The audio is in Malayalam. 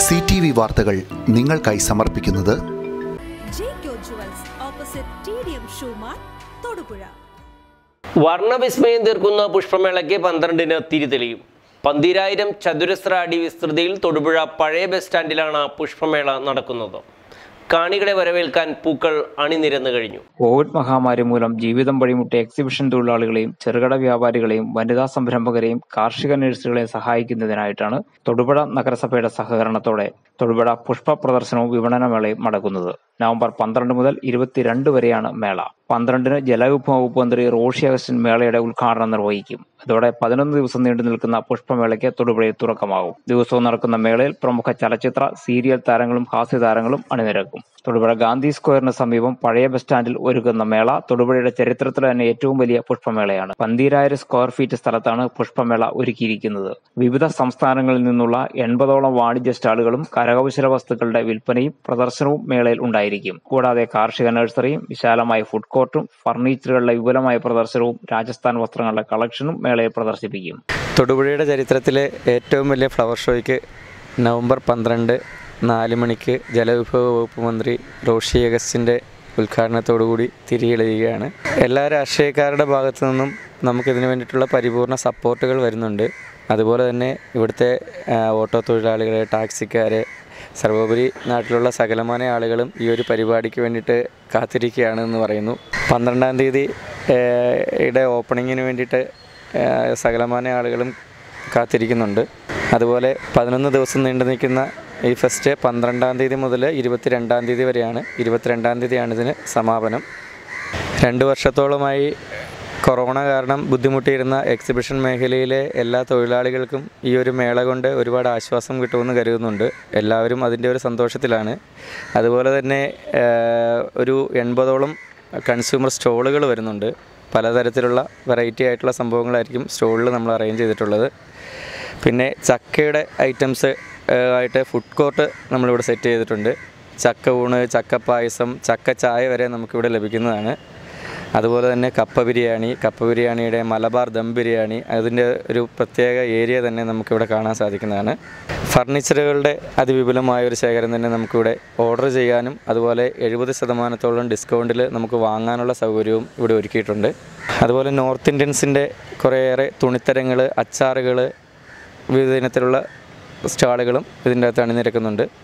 സി ടി വി വാർത്തകൾ നിങ്ങൾക്കായി സമർപ്പിക്കുന്നത് Jaico jewels opposite T D M ഷൂമാർ തൊടുപുഴ വർണ്ണവിസ്മയം തീർക്കുന്ന പുഷ്പമേളയ്ക്ക് പന്ത്രണ്ടിന് തിരിതെളിയും പന്തിരായിരം ചതുരശ്ര അടി വിസ്തൃതിയിൽ തൊടുപുഴ പഴയ ബസ് സ്റ്റാൻഡിലാണ് പുഷ്പമേള നടക്കുന്നത് കാണികളെ വരവേൽക്കാൻ പൂക്കൾ അണിനിരന്നു കഴിഞ്ഞു കോവിഡ് മഹാമാരി മൂലം ജീവിതം വഴിമുട്ടിയ എക്സിബിഷൻ തൊഴിലാളികളെയും ചെറുകിട വ്യാപാരികളെയും വനിതാ സംരംഭകരെയും കാർഷിക നഴ്സറികളെയും സഹായിക്കുന്നതിനായിട്ടാണ് തൊടുപുഴ നഗരസഭയുടെ സഹകരണത്തോടെ തൊടുപുഴ പുഷ്പ പ്രദർശനവും വിപണനമേളയും നടക്കുന്നത് നവംബർ പന്ത്രണ്ട് മുതൽ ഇരുപത്തിരണ്ട് വരെയാണ് മേള പന്ത്രണ്ടിന് ജലവിഭവ വകുപ്പ് മന്ത്രി റോഷി അഗസ്റ്റിൻ മേളയുടെ ഉദ്ഘാടനം നിർവഹിക്കും ഇതോടെ പതിനൊന്ന് ദിവസം നീണ്ടു നിൽക്കുന്ന പുഷ്പമേളയ്ക്ക് തൊടുപുഴയിൽ തുടക്കമാകും ദിവസവും നടക്കുന്ന മേളയിൽ പ്രമുഖ ചലച്ചിത്ര സീരിയൽ താരങ്ങളും ഹാസ്യ താരങ്ങളും അണിനിരക്കും തൊടുപുഴ ഗാന്ധി സ്ക്വയറിന് സമീപം പഴയ ബസ് സ്റ്റാൻഡിൽ ഒരുക്കുന്ന മേള തൊടുപുഴയുടെ ചരിത്രത്തിലെ തന്നെ ഏറ്റവും വലിയ പുഷ്പമേളയാണ് പന്തീരായിരം സ്ക്വയർ ഫീറ്റ് സ്ഥലത്താണ് പുഷ്പമേള ഒരുക്കിയിരിക്കുന്നത് വിവിധ സംസ്ഥാനങ്ങളിൽ നിന്നുള്ള എൺപതോളം വാണിജ്യ സ്റ്റാളുകളും കരകൗശല വസ്തുക്കളുടെ വിൽപ്പനയും പ്രദർശനവും മേളയിൽ ഉണ്ടായിരിക്കും കൂടാതെ കാർഷിക നഴ്സറിയും വിശാലമായ ഫുഡ് കോർട്ടും ഫർണിച്ചറുകളുടെ വിപുലമായ പ്രദർശനവും രാജസ്ഥാൻ വസ്ത്രങ്ങളുടെ കളക്ഷനും മേളയിൽ പ്രദർശിപ്പിക്കും തൊടുപുഴയുടെ ചരിത്രത്തിലെ ഏറ്റവും വലിയ ഫ്ലവർ ഷോയ്ക്ക് നവംബർ പന്ത്രണ്ട് നാല് മണിക്ക് ജലവിഭവ വകുപ്പ് മന്ത്രി റോഷി അഗസ്റ്റിൻ്റെ ഉദ്ഘാടനത്തോടുകൂടി തിരികെളിയുകയാണ് എല്ലാ രാഷ്ട്രീയക്കാരുടെ ഭാഗത്തു നിന്നും നമുക്കിതിനു വേണ്ടിയിട്ടുള്ള പരിപൂർണ സപ്പോർട്ടുകൾ വരുന്നുണ്ട് അതുപോലെ തന്നെ ഇവിടുത്തെ ആ, ഓട്ടോ തൊഴിലാളികൾ ടാക്സിക്കാർ സർവോപരി നാട്ടിലുള്ള സകലമാന ആളുകളും ഈ ഒരു പരിപാടിക്ക് വേണ്ടിയിട്ട് കാത്തിരിക്കുകയാണ് എന്ന് പറയുന്നു പന്ത്രണ്ടാം തീയതി ആ, യുടെ ഓപ്പണിങ്ങിന് വേണ്ടിയിട്ട് ആ, സകലമാന ആളുകളും കാത്തിരിക്കുന്നുണ്ട് അതുപോലെ പതിനൊന്ന് ദിവസം നീണ്ടു നിൽക്കുന്ന ഈ ഫെസ്റ്റ് പന്ത്രണ്ടാം തീയതി മുതൽ ഇരുപത്തിരണ്ടാം തീയതി വരെയാണ് ഇരുപത്തിരണ്ടാം തീയതിയാണ് ഇതിന് സമാപനം രണ്ട് വർഷത്തോളമായി കൊറോണ കാരണം ബുദ്ധിമുട്ടിയിരുന്ന എക്സിബിഷൻ മേഖലയിലെ എല്ലാ തൊഴിലാളികൾക്കും ഈ ഒരു മേള കൊണ്ട് ഒരുപാട് ആശ്വാസം കിട്ടുമെന്ന് കരുതുന്നുണ്ട് എല്ലാവരും അതിൻ്റെ ഒരു സന്തോഷത്തിലാണ് അതുപോലെ തന്നെ ഏഹ്, ഒരു എൺപതോളം കൺസ്യൂമർ സ്റ്റോളുകൾ വരുന്നുണ്ട് പലതരത്തിലുള്ള വെറൈറ്റി ആയിട്ടുള്ള സംഭവങ്ങളായിരിക്കും സ്റ്റോളിൽ നമ്മൾ അറേഞ്ച് ചെയ്തിട്ടുള്ളത് പിന്നെ ചക്കയുടെ ഐറ്റംസ് ആയിട്ട് ഫുഡ് കോർട്ട് നമ്മളിവിടെ സെറ്റ് ചെയ്തിട്ടുണ്ട് ചക്ക ഊണ് ചക്ക പായസം ചക്ക ചായ വരെ നമുക്കിവിടെ ലഭിക്കുന്നതാണ് അതുപോലെ തന്നെ കപ്പ ബിരിയാണി കപ്പ ബിരിയാണിയുടെ മലബാർ ദം ബിരിയാണി അതിൻ്റെ ഒരു പ്രത്യേക ഏരിയ തന്നെ നമുക്കിവിടെ കാണാൻ സാധിക്കുന്നതാണ് ഫർണിച്ചറുകളുടെ അതിവിപുലമായ ഒരു ശേഖരം തന്നെ നമുക്കിവിടെ ഓർഡർ ചെയ്യാനും അതുപോലെ എഴുപത് ശതമാനത്തോളം ഡിസ്കൗണ്ടിൽ നമുക്ക് വാങ്ങാനുള്ള സൗകര്യവും ഇവിടെ ഒരുക്കിയിട്ടുണ്ട് അതുപോലെ നോർത്ത് ഇന്ത്യൻസിൻ്റെ കുറേയേറെ തുണിത്തരങ്ങൾ അച്ചാറുകൾ വിവിധ ഇനത്തിലുള്ള സ്റ്റാളുകളും ഇതിൻ്റെ അകത്ത് അണിനിരക്കുന്നുണ്ട്